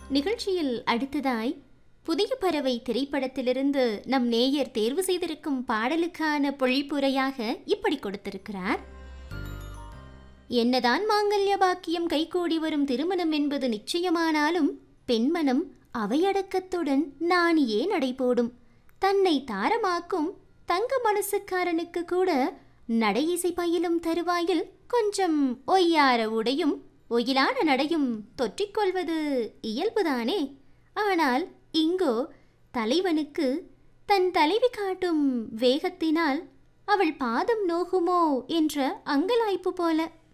நிகழ்ச்சியில் அடுத்ததாய் புதிய பறவை திரைப்படத்திலிருந்து நம் நேயர் தேர்வு செய்திருக்கும் பாடலுக்கான பொழிப்புரையாக இப்படி கொடுத்திருக்கிறார் என்னதான் மாங்கல்ய பாக்கியம் கைகூடி வரும் திருமணம் என்பது நிச்சயமானாலும் பெண்மனம் அவையடக்கத்துடன் நாணியே நடைபோடும் தன்னை தாரமாக்கும் தங்க மனசுக்காரனுக்கு கூட நடையிசை பயிலும் தருவாயில் கொஞ்சம் ஒய்யார உடையும் ஒயிலான நடையும் தொற்றிக்கொள்வது இயல்புதானே ஆனால் இங்கோ தலைவனுக்கு தன் தலைவி காட்டும் வேகத்தினால் அவள் பாதம் நோகுமோ என்ற அங்கலாய்ப்பு போல